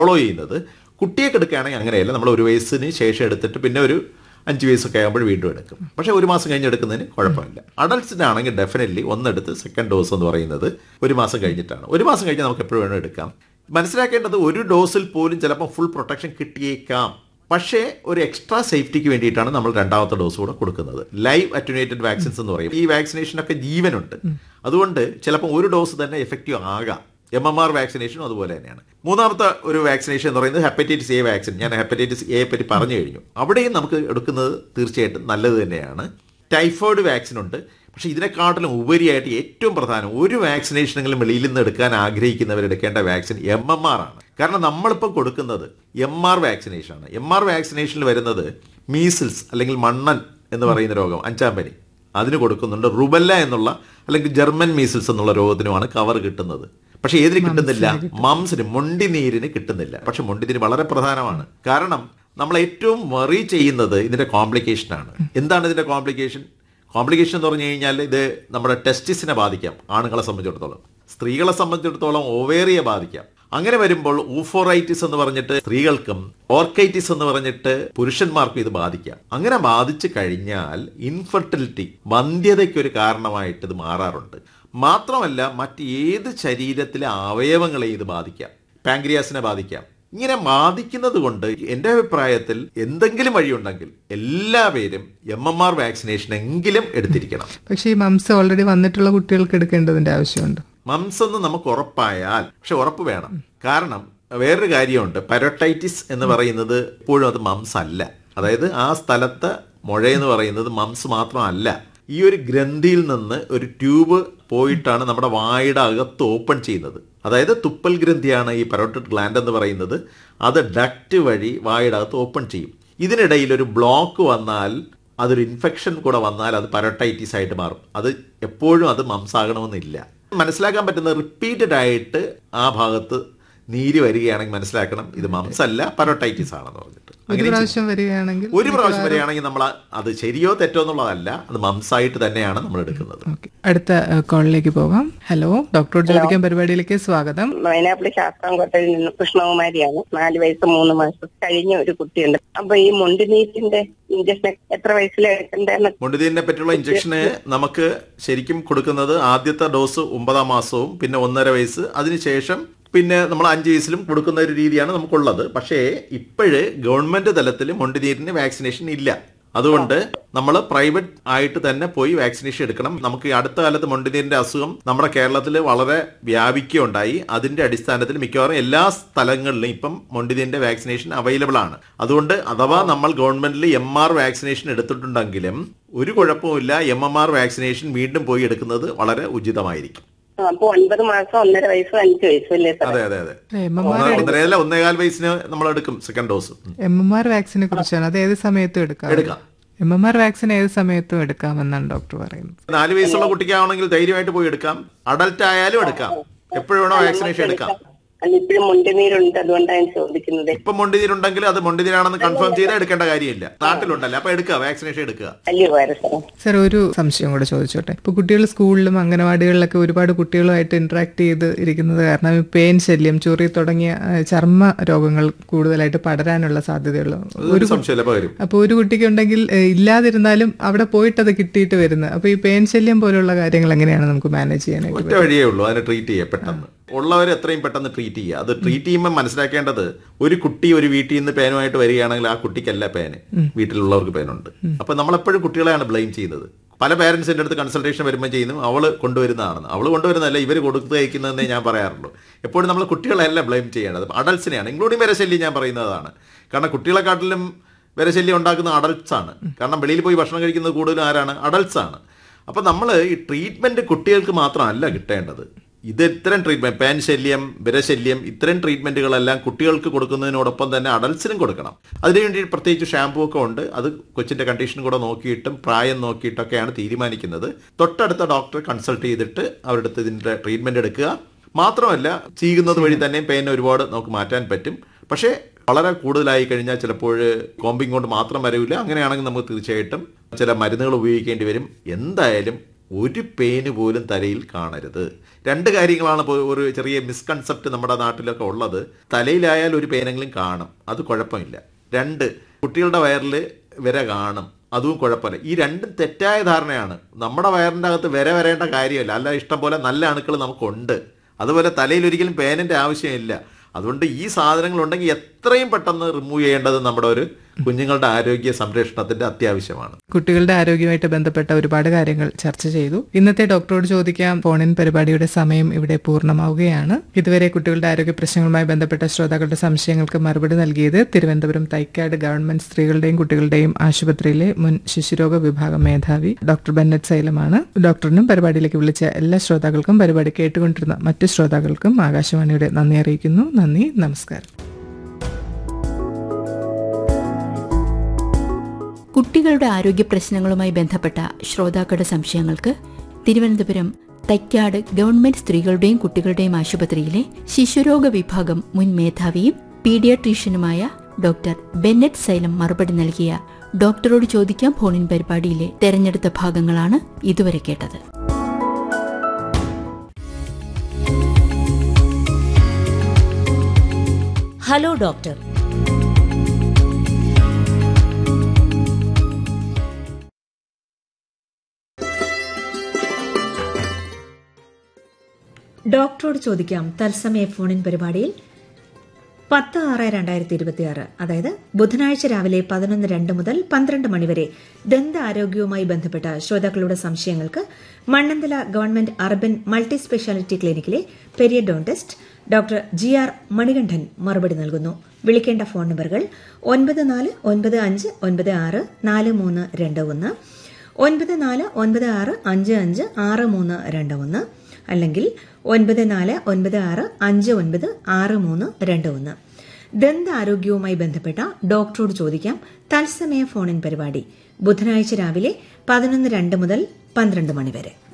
follow ചെയ്യുന്നത് കുട്ടിയൊക്കെ എടുക്കുകയാണെങ്കിൽ അങ്ങനെയല്ല നമ്മൾ ഒരു വയസ്സിന് ശേഷം എടുത്തിട്ട് പിന്നെ ഒരു അഞ്ച് വയസ്സൊക്കെ ആകുമ്പോൾ വീണ്ടും എടുക്കും പക്ഷേ ഒരു മാസം കഴിഞ്ഞ് എടുക്കുന്നതിന് കുഴപ്പമില്ല അഡൾട്ട്സിനാണെങ്കിൽ ഡെഫിനറ്റ്ലി ഒന്നെടുത്ത് സെക്കൻഡ് ഡോസ് എന്ന് പറയുന്നത് ഒരു മാസം കഴിഞ്ഞിട്ടാണ് ഒരു മാസം കഴിഞ്ഞ് നമുക്ക് എപ്പോഴും വേണം എടുക്കാം മനസ്സിലാക്കേണ്ടത് ഒരു ഡോസിൽ പോലും ചിലപ്പോൾ ഫുൾ പ്രൊട്ടക്ഷൻ കിട്ടിയേക്കാം പക്ഷേ ഒരു എക്സ്ട്രാ സേഫ്റ്റിക്ക് വേണ്ടിയിട്ടാണ് നമ്മൾ രണ്ടാമത്തെ ഡോസ് കൂടെ കൊടുക്കുന്നത് ലൈവ് അറ്റുനേറ്റഡ് വാക്സിൻസ് എന്ന് പറയും ഈ വാക്സിനേഷനൊക്കെ ജീവനുണ്ട് അതുകൊണ്ട് ചിലപ്പോൾ ഒരു ഡോസ് തന്നെ എഫക്റ്റീവ് ആകാം എം എം ആർ വാക്സിനേഷനും അതുപോലെ തന്നെയാണ് മൂന്നാമത്തെ ഒരു വാക്സിനേഷൻ എന്ന് പറയുന്നത് ഹെപ്പറ്റൈറ്റിസ് എ വാക്സിൻ ഞാൻ ഹെപ്പറ്റൈറ്റിസ് എയെ പറ്റി പറഞ്ഞു കഴിഞ്ഞു അവിടെയും നമുക്ക് എടുക്കുന്നത് തീർച്ചയായിട്ടും നല്ലത് തന്നെയാണ് ടൈഫോയിഡ് വാക്സിൻ ഉണ്ട് പക്ഷേ ഇതിനെക്കാട്ടിലും ഉപരിയായിട്ട് ഏറ്റവും പ്രധാനം ഒരു വാക്സിനേഷനെങ്കിലും വെളിയിൽ നിന്ന് എടുക്കാൻ ആഗ്രഹിക്കുന്നവർ എടുക്കേണ്ട വാക്സിൻ എം എം ആർ ആണ് കാരണം നമ്മളിപ്പോൾ കൊടുക്കുന്നത് എം ആർ വാക്സിനേഷൻ ആണ് എം ആർ വാക്സിനേഷനിൽ വരുന്നത് മീസിൽസ് അല്ലെങ്കിൽ മണ്ണൻ എന്ന് പറയുന്ന രോഗം അഞ്ചാം പനി അതിന് കൊടുക്കുന്നുണ്ട് റുബല്ല എന്നുള്ള അല്ലെങ്കിൽ ജർമ്മൻ മീസിൽസ് എന്നുള്ള രോഗത്തിനുമാണ് കവർ കിട്ടുന്നത് പക്ഷെ ഏതിന് കിട്ടുന്നില്ല മംസിന് മൊണ്ടിനീരിന് കിട്ടുന്നില്ല പക്ഷെ മൊണ്ടിനീര് വളരെ പ്രധാനമാണ് കാരണം നമ്മൾ ഏറ്റവും വറി ചെയ്യുന്നത് ഇതിന്റെ കോംപ്ലിക്കേഷൻ ആണ് എന്താണ് ഇതിന്റെ കോംപ്ലിക്കേഷൻ കോംപ്ലിക്കേഷൻ എന്ന് പറഞ്ഞു കഴിഞ്ഞാൽ ഇത് നമ്മുടെ ടെസ്റ്റിസിനെ ബാധിക്കാം ആണുങ്ങളെ സംബന്ധിച്ചിടത്തോളം സ്ത്രീകളെ സംബന്ധിച്ചിടത്തോളം ഓവേറിയെ ബാധിക്കാം അങ്ങനെ വരുമ്പോൾ ഊഫോറൈറ്റിസ് എന്ന് പറഞ്ഞിട്ട് സ്ത്രീകൾക്കും ഓർക്കൈറ്റിസ് എന്ന് പറഞ്ഞിട്ട് പുരുഷന്മാർക്കും ഇത് ബാധിക്കാം അങ്ങനെ ബാധിച്ചു കഴിഞ്ഞാൽ ഇൻഫെർട്ടിലിറ്റി വന്ധ്യതയ്ക്ക് ഒരു കാരണമായിട്ട് ഇത് മാറാറുണ്ട് മാത്രമല്ല മറ്റ് ഏത് ശരീരത്തിലെ അവയവങ്ങളെയും ഇത് ബാധിക്കാം പാങ്ക്രിയാസിനെ ബാധിക്കാം ഇങ്ങനെ ബാധിക്കുന്നത് കൊണ്ട് എൻ്റെ അഭിപ്രായത്തിൽ എന്തെങ്കിലും വഴിയുണ്ടെങ്കിൽ എല്ലാവരും എം എം ആർ വാക്സിനേഷൻ എങ്കിലും എടുത്തിരിക്കണം പക്ഷേ ഈ മംസ് ഓൾറെഡി വന്നിട്ടുള്ള കുട്ടികൾക്ക് എടുക്കേണ്ടതിന്റെ ആവശ്യമുണ്ട് മംസ് എന്ന് നമുക്ക് ഉറപ്പായാൽ പക്ഷെ ഉറപ്പ് വേണം കാരണം വേറൊരു കാര്യമുണ്ട് പരോട്ടൈറ്റിസ് എന്ന് പറയുന്നത് എപ്പോഴും അത് മംസ് അല്ല അതായത് ആ സ്ഥലത്തെ മുഴയെന്ന് പറയുന്നത് മംസ് മാത്രമല്ല ഈ ഒരു ഗ്രന്ഥിയിൽ നിന്ന് ഒരു ട്യൂബ് പോയിട്ടാണ് നമ്മുടെ വായുടെ അകത്ത് ഓപ്പൺ ചെയ്യുന്നത് അതായത് തുപ്പൽ ഗ്രന്ഥിയാണ് ഈ പരോട്ടിഡ് ഗ്ലാൻഡ് എന്ന് പറയുന്നത് അത് ഡക്റ്റ് വഴി വായുടെ അകത്ത് ഓപ്പൺ ചെയ്യും ഇതിനിടയിൽ ഒരു ബ്ലോക്ക് വന്നാൽ അതൊരു ഇൻഫെക്ഷൻ കൂടെ വന്നാൽ അത് പരോട്ടൈറ്റിസ് ആയിട്ട് മാറും അത് എപ്പോഴും അത് മംസാകണമെന്നില്ല മനസ്സിലാക്കാൻ പറ്റുന്ന റിപ്പീറ്റഡ് ആയിട്ട് ആ ഭാഗത്ത് നീര് വരികയാണെങ്കിൽ മനസ്സിലാക്കണം ഇത് മംസ് അല്ല പരോട്ടൈറ്റിസ് ആണെന്ന് പറഞ്ഞിട്ട് ഒരു പ്രാവശ്യം വരികയാണെങ്കിൽ ഒരു പ്രാവശ്യം വരികയാണെങ്കിൽ നമ്മൾ അത് ശരിയോ തെറ്റോ എന്നുള്ളതല്ല അത് മംസായിട്ട് തന്നെയാണ് നമ്മൾ എടുക്കുന്നത് ഓക്കെ അടുത്ത ഏഹ്, കോളിലേക്ക് പോകാം ഹലോ ഡോക്ടറോട് ചോദിക്കാൻ പരിപാടിയിലേക്ക് സ്വാഗതം വയനാട്ടിലെ ശാസ്താംകോട്ടയിൽ നിന്ന് കൃഷ്ണകുമാരിയാണ് നാല് വയസ്സ് മൂന്ന് മാസം കഴിഞ്ഞ ഒരു കുട്ടിയുണ്ട് അപ്പൊ ഈ മുണ്ടിനീറ്റിന്റെ ഇഞ്ചക്ഷൻ എത്ര വയസ്സിൽ എടുക്കണ്ടെന്ന് മുണ്ടിതീനെ പറ്റിയുള്ള ഇഞ്ചക്ഷന് നമുക്ക് ശരിക്കും കൊടുക്കുന്നത് ആദ്യത്തെ ഡോസ് ഒമ്പതാം മാസവും പിന്നെ ഒന്നര വയസ്സ് അതിനുശേഷം പിന്നെ നമ്മൾ അഞ്ച് വയസ്സിലും കൊടുക്കുന്ന ഒരു രീതിയാണ് നമുക്കുള്ളത് പക്ഷേ ഇപ്പോഴ് ഗവൺമെന്റ് തലത്തിൽ മൊണ്ടിനീരിന് വാക്സിനേഷൻ ഇല്ല അതുകൊണ്ട് നമ്മൾ പ്രൈവറ്റ് ആയിട്ട് തന്നെ പോയി വാക്സിനേഷൻ എടുക്കണം നമുക്ക് ഈ അടുത്ത കാലത്ത് മൊണ്ടിനീരിന്റെ അസുഖം നമ്മുടെ കേരളത്തിൽ വളരെ വ്യാപിക്കുകയുണ്ടായി അതിന്റെ അടിസ്ഥാനത്തിൽ മിക്കവാറും എല്ലാ സ്ഥലങ്ങളിലും ഇപ്പം മൊണ്ടിനീരിന്റെ വാക്സിനേഷൻ അവൈലബിൾ ആണ് അതുകൊണ്ട് അഥവാ നമ്മൾ ഗവൺമെന്റിൽ എം ആർ വാക്സിനേഷൻ എടുത്തിട്ടുണ്ടെങ്കിലും ഒരു കുഴപ്പവുമില്ല എം എം ആർ വാക്സിനേഷൻ വീണ്ടും പോയി എടുക്കുന്നത് വളരെ ഉചിതമായിരിക്കും അപ്പൊ ഒൻപത് മാസം ഒന്നര വയസ്സും അഞ്ച് വയസ്സും അല്ലേ സാർ അതെ അതെ അതെ എം എം ആർ ഒന്നര- ഒന്നരയല്ല ഒന്നേകാൽ വയസ്സിന് നമ്മൾ എടുക്കും second dose M M R വാക്സിനെ കുറിച്ചാണ് അത് ഏത് സമയത്തും എടുക്കാം എടുക്കാം എം എം ആർ വാക്സിൻ ഏത് സമയത്തും എടുക്കാമെന്നാണ് ഡോക്ടർ പറയുന്നത് നാല് വയസ്സുള്ള കുട്ടിക്കാണെങ്കിൽ ധൈര്യമായിട്ട് പോയി എടുക്കാം അഡൽട്ട് ആയാലും എടുക്കാം എപ്പോഴും വേണോ വാക്സിനേഷൻ എടുക്കാം അല്ല ഇപ്പോഴും മുണ്ടുനീരുണ്ട് അതുകൊണ്ടാണ് ഞാൻ ചോദിക്കുന്നത് ഇപ്പം മൊണ്ടിനീരുണ്ടെങ്കിൽ അത് മൊണ്ടിനീരാണെന്ന് കൺഫേം ചെയ്താൽ എടുക്കേണ്ട കാര്യമില്ല നാട്ടിലുണ്ടല്ലോ അപ്പൊ എടുക്കുക വാക്സിനേഷൻ എടുക്കുക വലിയ ഉപകാരം സാർ സാർ ഒരു സംശയം കൂടെ ചോദിച്ചോട്ടെ ഇപ്പൊ കുട്ടികൾ സ്കൂളിലും അംഗനവാടികളിലൊക്കെ ഒരുപാട് കുട്ടികളുമായിട്ട് ഇന്ററാക്ട് ചെയ്ത് ഇരിക്കുന്നത് കാരണം ഈ പെയിൻ ശല്യം ചൊറി തുടങ്ങിയ ആ, ചർമ്മ രോഗങ്ങൾ കൂടുതലായിട്ട് പടരാനുള്ള സാധ്യതയുള്ള ഒരു സംശയമില്ല പകരും അപ്പോൾ ഒരു കുട്ടിക്ക് ഉണ്ടെങ്കിൽ ഏഹ്, ഇല്ലാതിരുന്നാലും അവിടെ പോയിട്ട് അത് കിട്ടിയിട്ട് വരുന്നത് അപ്പോൾ ഈ പെയിൻ ശല്യം പോലുള്ള കാര്യങ്ങൾ എങ്ങനെയാണ് നമുക്ക് മാനേജ് ചെയ്യാനായിട്ട് ഒറ്റ വഴിയേ ഉള്ളൂ അതിനെ ട്രീറ്റ് ചെയ്യുക പെട്ടെന്ന് ഉള്ളവരെ എത്രയും പെട്ടെന്ന് ട്രീറ്റ് ചെയ്യുക അത് ട്രീറ്റ് ചെയ്യുമ്പോൾ മനസ്സിലാക്കേണ്ടത് ഒരു കുട്ടി ഒരു വീട്ടിൽ നിന്ന് പേനുമായിട്ട് വരികയാണെങ്കിൽ ആ കുട്ടിക്കല്ല പേന് വീട്ടിലുള്ളവർക്ക് പേനുണ്ട് അപ്പൊ നമ്മളെപ്പോഴും കുട്ടികളെയാണ് ബ്ലെയിം ചെയ്യുന്നത് പല പേരൻസിന്റെ അടുത്ത് കൺസൾട്ടേഷൻ വരുമ്പോൾ ചെയ്യുന്നു അവള് കൊണ്ടുവരുന്നതാണെന്ന് അവള് കൊണ്ടുവരുന്നതല്ല ഇവർ കൊടുത്തു അയക്കുന്നതെന്നേ ഞാൻ പറയാറുള്ളൂ എപ്പോഴും നമ്മൾ കുട്ടികളെയല്ല ബ്ലെയിം ചെയ്യേണ്ടത് അഡൽസിനെയാണ് ഇൻക്ലൂഡിങ് വരശല്യം ഞാൻ പറയുന്നതാണ് കാരണം കുട്ടികളെക്കാട്ടിലും വരശല്യം ഉണ്ടാക്കുന്ന അഡൽട്സ് ആണ് കാരണം വെളിയിൽ പോയി ഭക്ഷണം കഴിക്കുന്നത് കൂടുതലും ആരാണ് അഡൽട്സ് ആണ് അപ്പം നമ്മൾ ഈ ട്രീറ്റ്മെന്റ് കുട്ടികൾക്ക് മാത്രമല്ല കിട്ടേണ്ടത് ഇത് ഇത്തരം ട്രീറ്റ്മെന്റ് പാൻ ശല്യം വിരശല്യം ഇത്തരം ട്രീറ്റ്മെന്റുകളെല്ലാം കുട്ടികൾക്ക് കൊടുക്കുന്നതിനോടൊപ്പം തന്നെ അഡൽസിനും കൊടുക്കണം അതിനുവേണ്ടി പ്രത്യേകിച്ച് ഷാമ്പൂ ഒക്കെ ഉണ്ട് അത് കൊച്ചിന്റെ കണ്ടീഷൻ കൂടെ നോക്കിയിട്ടും പ്രായം നോക്കിയിട്ടൊക്കെയാണ് തീരുമാനിക്കുന്നത് തൊട്ടടുത്ത ഡോക്ടറെ കൺസൾട്ട് ചെയ്തിട്ട് അവരുടെ അടുത്ത് ഇതിന്റെ ട്രീറ്റ്മെന്റ് എടുക്കുക മാത്രമല്ല ചെയ്യുന്നത് വഴി തന്നെ പെയിൻ ഒരുപാട് നമുക്ക് മാറ്റാൻ പറ്റും പക്ഷേ വളരെ കൂടുതലായി കഴിഞ്ഞാൽ ചിലപ്പോൾ കോമ്പിങ് കൊണ്ട് മാത്രം വരില്ല അങ്ങനെയാണെങ്കിൽ നമുക്ക് തീർച്ചയായിട്ടും ചില മരുന്നുകൾ ഉപയോഗിക്കേണ്ടി വരും എന്തായാലും ഒരു പെയിന് പോലും തലയിൽ കാണരുത് രണ്ട് കാര്യങ്ങളാണ് ഇപ്പോൾ ഒരു ചെറിയ മിസ്കൺസെപ്റ്റ് നമ്മുടെ നാട്ടിലൊക്കെ ഉള്ളത് തലയിലായാൽ ഒരു പെയിനെങ്കിലും കാണും അത് കുഴപ്പമില്ല രണ്ട് കുട്ടികളുടെ വയറിൽ വിര കാണും അതും കുഴപ്പമില്ല ഈ രണ്ടും തെറ്റായ ധാരണയാണ് നമ്മുടെ വയറിൻ്റെ അകത്ത് വിര വരേണ്ട കാര്യമില്ല അല്ല ഇഷ്ടം പോലെ നല്ല അണുക്കൾ നമുക്കുണ്ട് അതുപോലെ തലയിൽ ഒരിക്കലും പേനിൻ്റെ ആവശ്യമില്ല അതുകൊണ്ട് ഈ സാധനങ്ങൾ ഉണ്ടെങ്കിൽ എത്രയും പെട്ടെന്ന് റിമൂവ് ചെയ്യേണ്ടത് നമ്മുടെ ഒരു കുഞ്ഞുങ്ങളുടെ ആരോഗ്യ സംരക്ഷണത്തിന്റെ അത്യാവശ്യമാണ് കുട്ടികളുടെ ആരോഗ്യമായിട്ട് ബന്ധപ്പെട്ട ഒരുപാട് കാര്യങ്ങൾ ചർച്ച ചെയ്തു ഇന്നത്തെ ഡോക്ടറോട് ചോദിക്കാം ഫോണിൻ പരിപാടിയുടെ സമയം ഇവിടെ പൂർണ്ണമാവുകയാണ് ഇതുവരെ കുട്ടികളുടെ ആരോഗ്യ പ്രശ്നങ്ങളുമായി ബന്ധപ്പെട്ട ശ്രോതാക്കളുടെ സംശയങ്ങൾക്ക് മറുപടി നൽകിയത് തിരുവനന്തപുരം തൈക്കാട് ഗവൺമെന്റ് സ്ത്രീകളുടെയും കുട്ടികളുടെയും ആശുപത്രിയിലെ മുൻ ശിശുരോഗ വിഭാഗം മേധാവി ഡോക്ടർ ബെന്നറ്റ് സൈലമാണ് ഡോക്ടറിനും പരിപാടിയിലേക്ക് വിളിച്ച എല്ലാ ശ്രോതാക്കൾക്കും പരിപാടി കേട്ടുകൊണ്ടിരുന്ന മറ്റ് ശ്രോതാക്കൾക്കും ആകാശവാണിയുടെ നന്ദി അറിയിക്കുന്നു നന്ദി നമസ്കാരം കുട്ടികളുടെ ആരോഗ്യ പ്രശ്നങ്ങളുമായി ബന്ധപ്പെട്ട ശ്രോതാക്കളുടെ സംശയങ്ങൾക്ക് തിരുവനന്തപുരം തൈക്കാട് ഗവൺമെന്റ് സ്ത്രീകളുടെയും കുട്ടികളുടെയും ആശുപത്രിയിലെ ശിശുരോഗ വിഭാഗം മുൻ മേധാവിയും പീഡിയാട്രീഷ്യനുമായ ഡോക്ടർ ബെന്നറ്റ് സൈലം മറുപടി നൽകിയ ഡോക്ടറോട് ചോദിക്കാം ഫോണിൻ പരിപാടിയിലെ തെരഞ്ഞെടുത്ത ഭാഗങ്ങളാണ് ഇതുവരെ കേട്ടത് ഹലോ ഡോക്ടർ ഡോക്ടറോട് ചോദിക്കാം തത്സമയ ഫോണിൻ പരിപാടിയിൽ പത്ത് ആറ് രണ്ടായിരത്തി ഇരുപത്തിയാറ് അതായത് ബുധനാഴ്ച രാവിലെ പതിനൊന്ന് രണ്ട് മുതൽ പന്ത്രണ്ട് മണിവരെ ദന്ത ആരോഗ്യവുമായി ബന്ധപ്പെട്ട ശ്രോതാക്കളുടെ സംശയങ്ങൾക്ക് Mannanthala government urban multi speciality ക്ലിനിക്കിലെ periodontist doctor G R Manikandan മറുപടി നൽകുന്നു വിളിക്കേണ്ട ഫോൺ നമ്പറുകൾ ഒൻപത് നാല് ഒൻപത് അഞ്ച് ഒൻപത് ആറ് നാല് മൂന്ന് രണ്ട് ഒന്ന് ഒൻപത് നാല് ഒൻപത് ആറ് അഞ്ച് അഞ്ച് ആറ് മൂന്ന് രണ്ട് ഒന്ന് അല്ലെങ്കിൽ ഒൻപത് നാല് ഒൻപത് ആറ് അഞ്ച് ഒൻപത് ആറ് മൂന്ന് രണ്ട് ഒന്ന് ദന്ത ആരോഗ്യവുമായി ബന്ധപ്പെട്ട ഡോക്ടറോട് ചോദിക്കാം തത്സമയ ഫോണിൻ പരിപാടി ബുധനാഴ്ച രാവിലെ പതിനൊന്ന് രണ്ട് മുതൽ പന്ത്രണ്ട് മണി വരെ